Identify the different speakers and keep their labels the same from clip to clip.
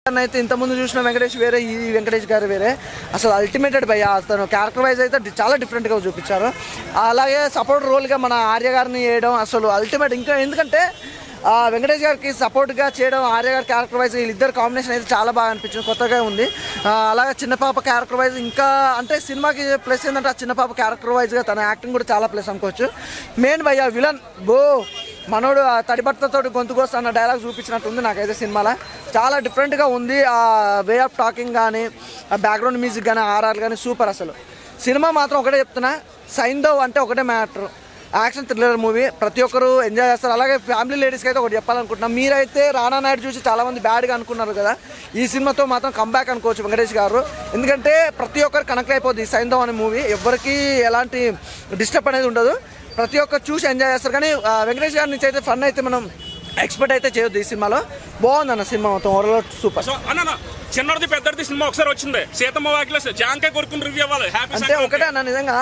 Speaker 1: అయితే ఇంతకుముందు చూసిన వెంకటేష్ వేరే ఈ వెంకటేష్ గారు వేరే అసలు అల్టిమేటెడ్ భయ్య అతను క్యారెక్టర్ వైజ్ అయితే డి- చాలా డిఫరెంట్గా చూపించారు అలాగే సపోర్ట్ రోల్గా మన ఆర్య గారిని వేయడం అసలు అల్టిమేట్ ఇంకా ఎందుకంటే ఆ వెంకటేష్ గారికి సపోర్ట్గా చేయడం ఆర్య గారి క్యారెక్టర్ వైజ్ వీళ్ళిద్దరు కాంబినేషన్ అయితే చాలా బాగా అనిపించింది కొత్తగా ఉంది ఆ, అలాగే చిన్న పాప క్యారెక్టర్ వైజ్ ఇంకా అంటే సినిమాకి ప్లస్ ఏంటంటే ఆ చిన్న పాప క్యారెక్టర్ వైజ్గా తన యాక్టింగ్ కూడా చాలా ప్లస్ అనుకోవచ్చు మెయిన్ భయ్య విలన్ బో మనోడు ఆ తడి బట్టతో గొంతు కోస్తా అన్న డైలాగ్ చూపించినట్టు ఉంది నాకైతే సినిమాలో చాలా డిఫరెంట్గా ఉంది ఆ వే ఆఫ్ టాకింగ్ కానీ ఆ బ్యాక్గ్రౌండ్ మ్యూజిక్ కానీ ఆర్ఆర్ కానీ సూపర్ అసలు సినిమా మాత్రం ఒకటే చెప్తున్నా సైందవ్ అంటే ఒకటే మ్యాటర్ యాక్షన్ థ్రిల్లర్ మూవీ ప్రతి ఒక్కరు ఎంజాయ్ చేస్తారు అలాగే ఫ్యామిలీ లేడీస్కి అయితే ఒకటి చెప్పాలనుకుంటున్నాం మీరైతే రానా నాయుడు చూసి చాలామంది బ్యాడ్గా అనుకున్నారు కదా ఈ సినిమాతో మాత్రం కంబ్యాక్ అనుకోవచ్చు వెంకటేష్ గారు ఎందుకంటే ప్రతి ఒక్కరు కనెక్ట్ అయిపోద్ది ఈ సైందవ్ అనే మూవీ ఎవరికి ఎలాంటి డిస్టర్బ్ అనేది ఉండదు ప్రతి ఒక్కరు చూసి ఎంజాయ్ చేస్తారు కానీ ఆ, వెంకటేష్ గారి నుంచి అయితే ఫన్ అయితే మనం ఎక్స్పెక్ట్ అయితే చేయొద్దు ఈ సినిమాలో బాగుంది అన్న సినిమా మొత్తం ఓవరాల్ సూపర్
Speaker 2: సో అన్న చిన్నది పెద్దది సినిమా ఒకసారి వచ్చింది సీతమ్మ వాకిలో జాంకాయ కొరుకుని రివ్యూ అవ్వాలి హ్యాపీ
Speaker 1: అంటే ఒకటే అన్న నిజంగా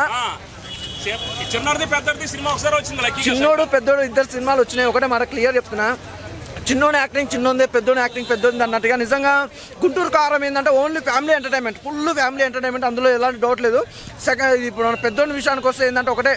Speaker 2: చిన్నది పెద్దది సినిమా ఒకసారి వచ్చింది లక్కీ
Speaker 1: చిన్నోడు పెద్దోడు ఇద్దరు సినిమాలు వచ్చినాయి ఒకటే మాట క్లియర్ చెప్తున్నా చిన్నోని యాక్టింగ్ చిన్నోందే పెద్దోని యాక్టింగ్ పెద్దోంది అన్నట్టుగా నిజంగా గుంటూరు కారం ఏంటంటే only family entertainment full family entertainment అందులో ఎలాంటి డౌట్ లేదు సెకండ్ ఇప్పుడు మన పెద్దోని విషయానికి వస్తే ఏంటంటే ఒకటే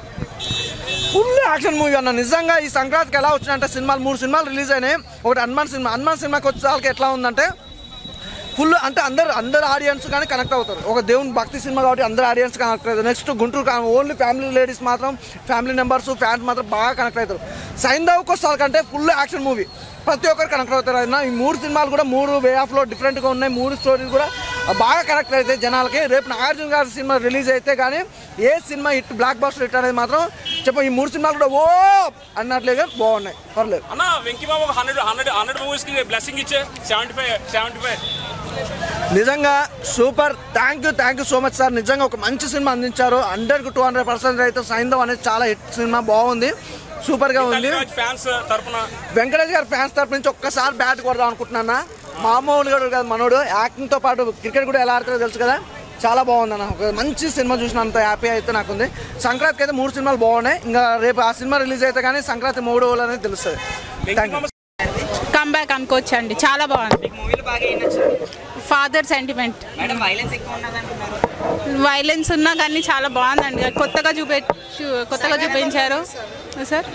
Speaker 1: ఫుల్ యాక్షన్ మూవీ అన్న నిజంగా ఈ సంక్రాంతికి ఎలా వచ్చినాయంటే సినిమాలు మూడు సినిమాలు రిలీజ్ అయినాయి ఒకటి హనుమాన్ సినిమా హనుమాన్ సినిమాకి వచ్చేసరికి ఎట్లా ఉందంటే ఫుల్ అంటే అందరు అందరు ఆడియన్స్ కానీ కనెక్ట్ అవుతారు ఒక దేవుని భక్తి సినిమా కాబట్టి అందరు ఆడియన్స్ కనెక్ట్ అవుతారు నెక్స్ట్ గుంటూరు కా- ఓన్లీ ఫ్యామిలీ లేడీస్ మాత్రం ఫ్యామిలీ మెంబర్స్ ఫ్యాన్స్ మాత్రం బాగా కనెక్ట్ అవుతారు సైందవ్కి వస్తారు కంటే ఫుల్ యాక్షన్ మూవీ ప్రతి ఒక్కరు కనెక్ట్ అవుతారు అయినా ఈ మూడు సినిమాలు కూడా మూడు వే ఆఫ్లో డిఫరెంట్గా ఉన్నాయి మూడు స్టోరీలు కూడా బాగా కనెక్ట్ అవుతాయి జనాలకి రేపు నాగార్జున గారి సినిమా రిలీజ్ అయితే కానీ ఏ cinema hit blockbuster hit అనేది మాత్రం చెప్ప ఈ మూడు సినిమాలు కూడా ఓ అన్నట్లుగా బాగున్నాయి పర్లేదు
Speaker 2: అన్న వెంకీ బాబు ఒక హండ్రెడ్ హండ్రెడ్ హండ్రెడ్ మూవీస్ కి బ్లెస్సింగ్ ఇచ్చే సెవెంటీ ఫైవ్ సెవెంటీ ఫైవ్
Speaker 1: నిజంగా super thank you thank you so much sir నిజంగా ఒక మంచి సినిమా అందించారు హండ్రెడ్కు టూ హండ్రెడ్ పర్సెంట్ అయితే సైందవ్ అనేది చాలా హిట్ సినిమా బాగుంది సూపర్గా ఉంది
Speaker 2: ఫ్యాన్స్ తరపున
Speaker 1: వెంకటేష్ గారి ఫ్యాన్స్ తరపు నుంచి ఒక్కసారి బ్యాట్ కొడదాం అనుకుంటున్నా మామూలు కూడా కదా మనోడు యాక్టింగ్తో పాటు క్రికెట్ కూడా ఎలా ఆడుతారో తెలుసు కదా చాలా బాగుంది అన్న ఒక మంచి సినిమా చూసినంత హ్యాపీ అయితే నాకుంది సంక్రాంతికి అయితే మూడు సినిమాలు బాగున్నాయి ఇంకా రేపు ఆ సినిమా రిలీజ్ అయితే కానీ సంక్రాంతి మూడు రోజులు అనేది తెలుస్తుంది
Speaker 2: Venky
Speaker 1: thank you
Speaker 2: Babu
Speaker 3: comeback అనుకోవచ్చు అండి చాలా బాగుంది
Speaker 4: మూవీలో బాగా ఏం నచ్చింది
Speaker 3: ఫాదర్ సెంటిమెంట్
Speaker 4: మేడం వైలెన్స్ ఎక్కువ ఉన్నది అంటున్నారు
Speaker 3: వైలెన్స్ ఉన్నా కానీ చాలా బాగుందండి కొత్తగా చూపే చూ- కొత్తగా చూపించారు సార్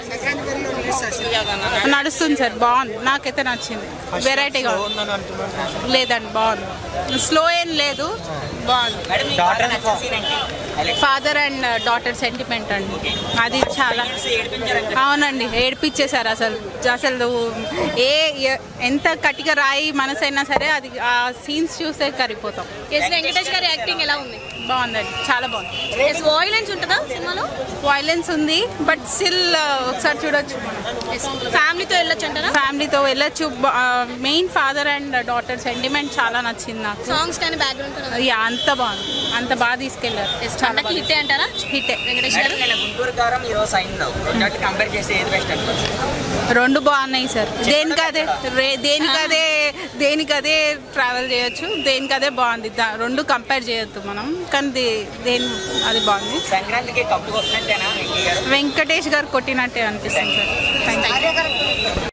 Speaker 3: నడుస్తుంది సార్ బాగుంది నాకైతే నచ్చింది వెరైటీగా ఉంది. లేదండి బాగుంది స్లో ఏం లేదు బాగుంది
Speaker 4: మేడం మీకు బాగా నచ్చిన సీన్ ఏంటి highlight
Speaker 3: father and daughter sentiment అండి అది చాలా
Speaker 4: ఏడిపించారంట
Speaker 3: అవునండి ఏడిపించేశారు అసలు అసలు ఏ ఏ- ఎంత కట్టిగా రాయి మనసైనా సరే అది ఆ సీన్స్ చూస్తే కరిగిపోతాం
Speaker 5: ఎస్ వెంకటేష్ గారి యాక్టింగ్ ఎలా ఉంది
Speaker 3: బాగుందండి చాలా బాగుంది
Speaker 5: ఎస్ వాయిలెన్స్ ఉంటుందా సినిమాలో
Speaker 3: వైలెన్స్ ఉంది బట్ స్టిల్ ఒకసారి చూడొచ్చు
Speaker 5: ఫ్యామిలీతో వెళ్ళొచ్చు అంటారా
Speaker 3: ఫ్యామిలీతో వెళ్ళొచ్చు main father and daughter sentiment చాలా నచ్చింది నాకు
Speaker 5: సాంగ్స్ కానీ బ్యాక్గ్రౌండ్
Speaker 3: యా, అంత బాగుంది అంత బాగా తీసుకెళ్లారు
Speaker 5: పండగకి హిట్ అంటారా
Speaker 3: హిట్
Speaker 5: వెంకటేష్
Speaker 4: మేడం
Speaker 5: గారు
Speaker 4: నేను గుంటూరు కారం ఈరోజు అయిందావు రెండింటి కంపేర్ చేసి ఏది బెస్ట్ అనుకోవచ్చు
Speaker 3: రెండు బాగున్నాయి సార్ దేనికదే రే దేనికదే దేనికదే ట్రావెల్ చేయొచ్చు దేనికదే బాగుంది దా- రెండు కంపేర్ చేయొద్దు మనం కానీ దే- దేని అది బాగుంది
Speaker 4: సంక్రాంతికి కప్పు కొట్టినట్టేనా వెంకీ గారు
Speaker 3: వెంకటేష్ గారు కొట్టినట్టే అనిపిస్తుంది సార్ థ్యాంక్ యూ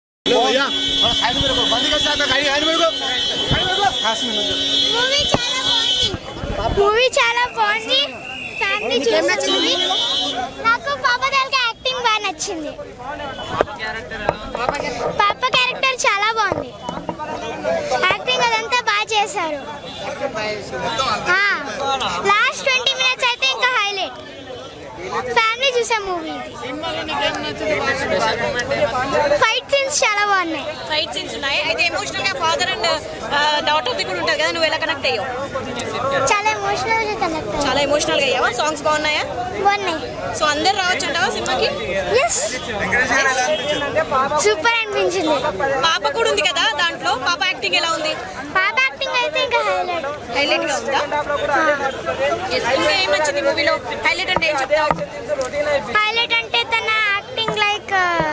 Speaker 6: మూవీ చాలా బాగుంది మూవీ చాలా బాగుంది ఫ్యామిలీ చూసే మూవీ నాకు పాప తాలూకా యాక్టింగ్ బాగా నచ్చింది పాప క్యారెక్టర్ చాలా బాగుంది యాక్టింగ్ అదంతా బాగా చేశారు లాస్ట్ ట్వంటీ మినిట్స్ అయితే ఇంకా హైలైట్ ఫ్యామిలీ చూసే మూవీ ఫైట్ సీన్స్ చాలా బాగున్నాయి
Speaker 5: ఫైట్ సీన్స్ ఉన్నాయి అయితే ఎమోషనల్ గా ఫాదర్ అండ్ డాటర్ ది కూడా ఉంటుంది కదా నువ్వు ఎలా కనెక్ట్ అయ్యావు
Speaker 6: చాలా ఎమోషనల్ కనెక్ట్
Speaker 5: చాలా ఎమోషనల్ గా అయ్యావా సాంగ్స్ బాగున్నాయా
Speaker 6: బాగున్నాయి
Speaker 5: సో అందరు రావచ్చు అంటావా సినిమాకి
Speaker 6: ఎస్ సూపర్ అనిపించింది
Speaker 5: పాప కూడా ఉంది కదా దాంట్లో పాప యాక్టింగ్ ఎలా ఉంది
Speaker 6: పాప యాక్టింగ్ అయితే ఇంకా హైలైట్
Speaker 5: హైలైట్ గా ఉందా Yes, ఇంకా ఏం నచ్చింది మూవీలో హైలైట్ అంటే ఏం చెప్తావు
Speaker 6: హైలైట్ అంటే తన acting like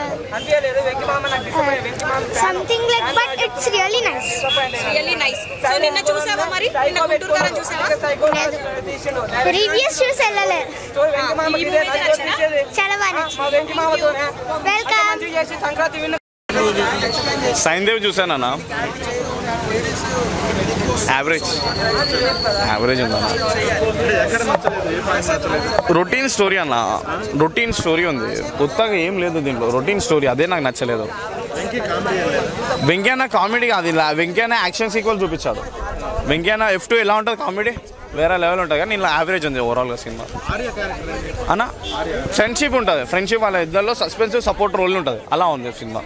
Speaker 6: something like but it's really nice
Speaker 5: really nice so నిన్న చూసావా మరి నిన్న గుంటూరు గారం చూసావా
Speaker 6: రివ్యూస్ చూసి వెళ్ళలేదు
Speaker 5: ఈ మూవీ అయితే నచ్చిందా
Speaker 6: చాలా బాగా నచ్చింది వెల్కమ్
Speaker 7: సైన్ దేవ్ చూసానన్న యావరేజ్ యావరేజ్ ఉందన్న రొటీన్ స్టోరీ అన్న రొటీన్ స్టోరీ ఉంది కొత్తగా ఏం లేదు దీంట్లో రొటీన్ స్టోరీ అదే నాకు నచ్చలేదు వెంకయ్యన్న కామెడీ కాదు ఇలా వెంకయ్యన్న యాక్షన్ సీక్వెల్ చూపించాడు వెంకయ్యన్న ఎఫ్ టూ ఎలా ఉంటుంది కామెడీ వేరే లెవెల్ ఉంటుంది కానీ ఇలా యావరేజ్ ఉంది ఓవరాల్గా సినిమా అన్న ఫ్రెండ్షిప్ ఉంటుంది ఫ్రెండ్షిప్ వాళ్ళ ఇద్దరిలో సస్పెన్సివ్ సపోర్ట్ రోల్ ఉంటుంది అలా ఉంది సినిమా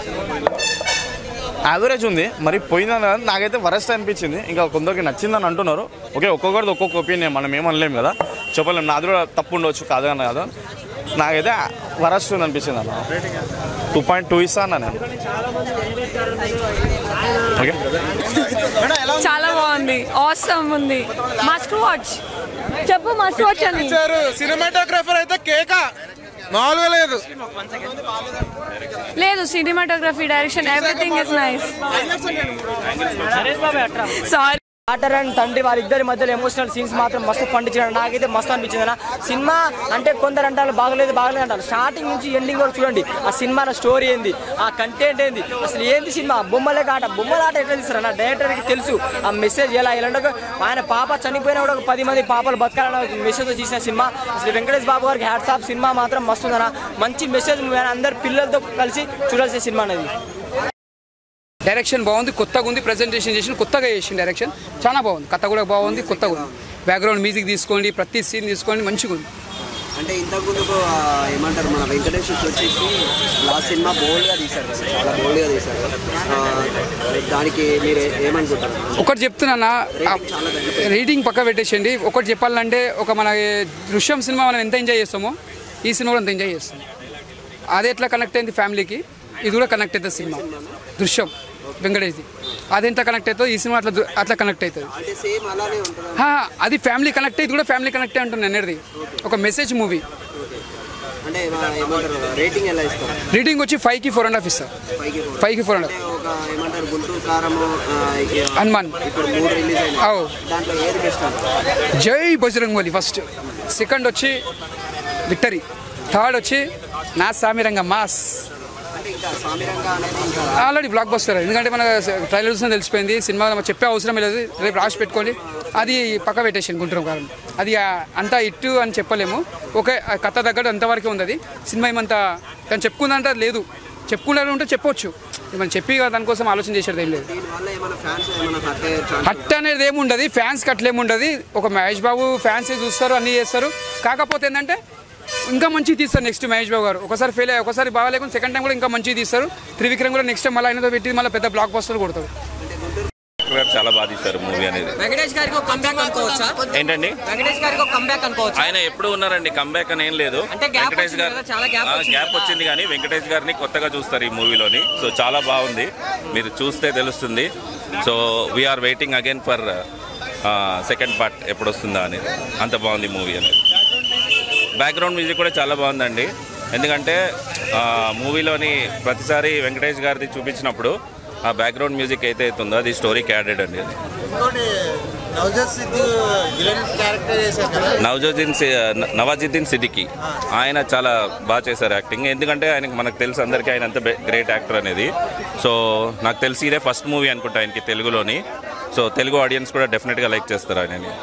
Speaker 7: యావరేజ్ ఉంది మరి పోయిందని కాదు నాకైతే వరస్ట్ అనిపించింది ఇంకా కొందరికి నచ్చిందని అంటున్నారు ఓకే ఒక్కొక్కరిది ఒక్కొక్క ఒపీనియన్ మనం ఏమనలేం కదా చెప్పలేం నాది కూడా తప్పు ఉండవచ్చు కాదు అన్న కదా నాకైతే వరస్ట్ అనిపించింది అన్న టూ పాయింట్ టూ ఇస్తా అన్న నేను ఓకే
Speaker 8: చాలా బాగుంది ఆసమ్ ఉంది మస్ట్ వాచ్ చెప్పు మస్ట్ వాచ్ అని
Speaker 9: సినిమాటోగ్రఫర్ అయితే కేక మామూలుగా లేదు
Speaker 8: లేదు cinematography direction everything is nice sorry
Speaker 10: daughter and తండ్రి వాళ్ళిద్దరి మధ్యలో ఎమోషనల్ సీన్స్ మాత్రం మస్తు పండించాడు నాకైతే మస్తు అనిపించింది అన్న సినిమా అంటే కొందరు అంటారు బాగలేదు బాగలేదు అంటారు స్టార్టింగ్ నుంచి ఎండింగ్ వరకు చూడండి ఆ సినిమా స్టోరీ ఏంది ఆ కంటెంట్ ఏంది అసలు ఏంది సినిమా బొమ్మలే ఆట బొమ్మల ఆట ఎట్లా తీస్తారు అన్న డైరెక్టర్కి తెలుసు ఆ మెసేజ్ ఎలా ఇలాంటి ఆయన పాప చనిపోయినా కూడా ఒక పది మంది పాపలు బతకాలన్న మెసేజ్ తీసిన సినిమా అసలు వెంకటేష్ బాబు గారికి హ్యాట్స్ ఆఫ్ సినిమా మాత్రం మస్తు ఉందన్న మంచి మెసేజ్ అందరు పిల్లలతో కలిసి చూడాల్సిన సినిమా అనేది
Speaker 11: డైరెక్షన్ బాగుంది కొత్తగా ఉంది ప్రజెంటేషన్ చేసిన కొత్తగా చేసిన డైరెక్షన్ చాలా బాగుంది కథ కూడా బాగుంది కొత్తగా ఉంది బ్యాక్గ్రౌండ్ మ్యూజిక్ తీసుకోండి ప్రతి సీన్ తీసుకోండి మంచిగా ఉంది
Speaker 12: అంటే ఇంతకు ముందుకు ఆ, ఏమంటారు మన వెంకటేష్ వచ్చేసి లాస్ట్ సినిమా బోల్డ్గా తీశారు కదా, చాలా బోల్డ్గా తీశారు ఆ, దానికి మీరు ఏ- ఏమనుకుంటారు
Speaker 11: ఒకటి చెప్తున్నా రేటింగ్ పక్క పెట్టేసేయండి ఒకటి చెప్పాలంటే ఒక మన దృశ్యం సినిమా మనం ఎంత ఎంజాయ్ చేస్తామో ఈ సినిమా కూడా అంత ఎంజాయ్ చేస్తాం అది ఎట్లా కనెక్ట్ అయింది ఫ్యామిలీకి ఇది కూడా కనెక్ట్ అవుతుంది సినిమా దృశ్యం వెంకటేష్ది అది ఎంత కనెక్ట్ అవుతుందో ఈ సినిమా అట్లా దు- అట్లా కనెక్ట్ అవుతుంది
Speaker 12: అంటే సేమ్ అలానే ఉంటుందా
Speaker 11: హా, అది ఫ్యామిలీ కనెక్ట్ అయ్యి కూడా ఫ్యామిలీ కనెక్ట్ అంటున్నాను అనేది ఒక మెసేజ్ మూవీ
Speaker 12: అంటే మా- ఏమంటారు రేటింగ్ ఎలా ఇస్తారు
Speaker 11: రేటింగ్ వచ్చి ఫైవ్కి ఫోర్ అండ్ హాఫ్ ఇస్తారు
Speaker 12: పైకి four.
Speaker 11: ఫైవ్కి ఫోర్ అండ్ హాఫ్
Speaker 12: అంటే ఒక ఏమంటారు గుంటూరు కారము ఆ, ఇక-
Speaker 11: హనుమాన్
Speaker 12: ఇప్పుడు మూడు రిలీజ్ అయినాయి
Speaker 11: అవు
Speaker 12: దాంట్లో ఏది బెస్ట్ అంటారు
Speaker 11: జై బజరంగ్ బలి ఫస్ట్ సెకండ్ వచ్చి విక్టరీ థర్డ్ వచ్చి నా సామిరంగ మాస్
Speaker 12: అంటే ఇంకా సామిరంగా అనేది ఇంకా
Speaker 11: ఆల్రెడీ బ్లాక్ బస్టర్ ఎందుకంటే మన ట్రైలర్ చూసిన తెలిసిపోయింది సినిమా మనకు చెప్పే అవసరం లేదు రేపు రాసి పెట్టుకోండి అది పక్క పెట్టేసాను గుంటూరు కారణం అది ఆ, అంతా ఇట్టు అని చెప్పలేము ఓకే ఆ కథ తగ్గట్టు అంతవరకే ఉంది అది సినిమా ఏమంతా కానీ చెప్పుకుందంటే అది లేదు చెప్పుకున్నారు ఉంటే చెప్పొచ్చు మనం చెప్పి దానికోసం ఆలోచన చేసేది ఏం లేదు
Speaker 12: దీనివల్ల ఏమైనా ఫ్యాన్స్ ఏమైనా హర్ట్ అయ్యే ఛాన్స్
Speaker 11: హట్ అనేది ఏముండదు ఫ్యాన్స్కి అట్లేముండదు ఒక మహేష్ బాబు ఫ్యాన్స్ చూస్తారు అన్నీ చేస్తారు కాకపోతే ఏంటంటే ఇంకా మంచిగా తీస్తారు నెక్స్ట్ మహేష్ బాబు గారు ఒకసారి ఫెయిల్ అయ్యి ఒకసారి బాగా లేకుండా సెకండ్ టైం కూడా ఇంకా మంచిగా తీస్తారు త్రివిక్రమ్ కూడా నెక్స్ట్ టైం మళ్ళీ ఆయనతో పెట్టి మళ్ళీ పెద్ద బ్లాక్ బస్టర్ కొడతారు
Speaker 13: చాలా బాగా తీశారు మూవీ అనేది
Speaker 4: వెంకటేష్ గారికి ఒక కంబ్యాక్ అనుకోవచ్చా
Speaker 13: ఏంటండి
Speaker 4: వెంకటేష్ గారికి ఒక కంబ్యాక్ అనుకోవచ్చు
Speaker 13: ఆయన ఎప్పుడు ఉన్నారండి కంబ్యాక్ అని ఏం లేదు
Speaker 4: అంటే gap
Speaker 13: వెంకటేష్
Speaker 4: వచ్చింది
Speaker 13: గారు
Speaker 4: కదా, చాలా gap
Speaker 13: ఆ,
Speaker 4: వచ్చింది
Speaker 13: గ్యాప్
Speaker 4: కదా.
Speaker 13: వచ్చింది కానీ వెంకటేష్ గారిని కొత్తగా చూస్తారు ఈ మూవీలోని సో చాలా బాగుంది మీరు చూస్తే తెలుస్తుంది so we are waiting again for second part ఎప్పుడు వస్తుందా అనేది అంత బాగుంది మూవీ అనేది బ్యాక్గ్రౌండ్ మ్యూజిక్ కూడా చాలా బాగుందండి ఎందుకంటే ఆ, మూవీలోని ప్రతిసారి వెంకటేష్ గారిది చూపించినప్పుడు ఆ బ్యాక్గ్రౌండ్ మ్యూజిక్ అయితే అవుతుందో అది స్టోరీ క్యాడెడ్ అండి అది
Speaker 9: ఇంకోటి నవజత్ సిద్ధు విలన్ క్యారెక్టర్ చేశారు కదా
Speaker 13: నవజుద్దీన్ సి- నవాజుద్దీన్ సిద్దికి ఆయన చాలా బాగా చేశారు యాక్టింగ్ ఎందుకంటే ఆయనకి మనకు తెలుసు అందరికీ ఆయన అంత గ్రేట్ యాక్టర్ అనేది సో నాకు తెలిసి ఇదే ఫస్ట్ మూవీ అనుకుంటా ఆయనకి తెలుగులోని సో తెలుగు ఆడియన్స్ కూడా డెఫినెట్గా లైక్ చేస్తారు ఆయనని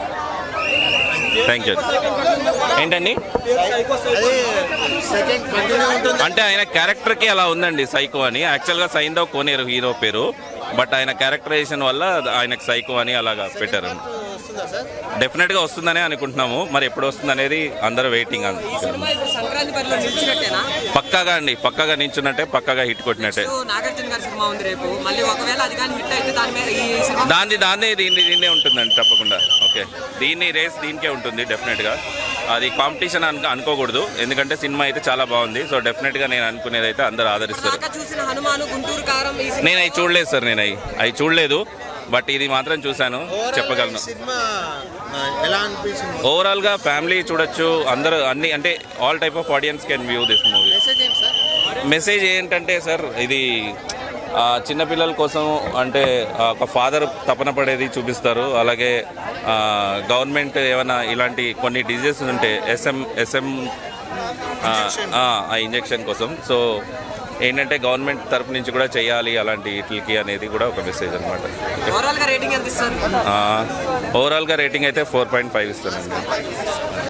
Speaker 13: థ్యాంక్ యూ ఏంటండి
Speaker 9: అదే సెకండ్ కంటిన్యూ ఉంటుంది
Speaker 13: అంటే ఆయన క్యారెక్టర్కి అలా ఉందండి సైకో అని యాక్చువల్గా సైందవ్ కోనేరు హీరో పేరు బట్ ఆయన క్యారెక్టరైజేషన్ వల్ల ఆయనకు సైకో అని అలాగా పెట్టారు
Speaker 9: వస్తుందా సార్
Speaker 13: డెఫినెట్గా వస్తుందనే అనుకుంటున్నాము మరి ఎప్పుడు వస్తుంది అనేది అందరూ వెయిటింగ్
Speaker 4: సినిమా ఇప్పుడు సంక్రాంతి పరిలో నిలిచినట్టేనా
Speaker 13: పక్కాగా అండి పక్కాగా నించున్నట్టే పక్కాగా హిట్ కొట్టినట్టే
Speaker 4: ఇప్పుడు నాగార్జున గారి సినిమా ఉంది రేపు మళ్ళీ ఒకవేళ అది కానీ హిట్ అయితే దాని మీద ఈ సినిమా
Speaker 13: దాన్ని దాన్ని దీన్ని దీన్నే ఉంటుందండి తప్పకుండా ఓకే దీన్ని రేస్ దీనికే ఉంటుంది డెఫినెట్గా అది కాంపిటీషన్ అనుకో అనుకోకూడదు ఎందుకంటే సినిమా అయితే చాలా బాగుంది సో డెఫినెట్గా నేను అనుకునేది అయితే అందరూ ఆదరిస్తారు
Speaker 4: దాకా చూసిన హనుమాను గుంటూరు కారం ఈ సినిమా
Speaker 13: నేను అవి చూడలేదు సార్ నేను అవి అవి చూడలేదు బట్ ఇది మాత్రం చూశాను చెప్పగలను
Speaker 9: సినిమా ఆ, ఎలా అనిపించింది
Speaker 13: ఓవరాల్గా ఫ్యామిలీ చూడొచ్చు అందరూ అన్ని అంటే all type of audience can view this movie
Speaker 9: message ఏంటి సార్
Speaker 13: మెసేజ్ ఏంటంటే సార్ ఇది ఆ, చిన్నపిల్లల కోసం అంటే ఆ, ఒక ఫాదర్ తపన పడేది చూపిస్తారు అలాగే ఆ, గవర్నమెంట్ ఏమైనా ఇలాంటి కొన్ని డిజీజెస్ ఉంటే ఎస్ఎం ఎస్ఎం ఆ ఇంజెక్షన్ కోసం సో ఏంటంటే గవర్నమెంట్ తరపు నుంచి కూడా చేయాలి అలాంటి వీటికి అనేది కూడా ఒక మెసేజ్ అనమాట
Speaker 12: ఓవరాల్ గా రేటింగ్ ఎంత ఇస్తారు
Speaker 13: ఓవరాల్గా రేటింగ్ అయితే ఫోర్ పాయింట్ ఫైవ్ ఇస్తానండి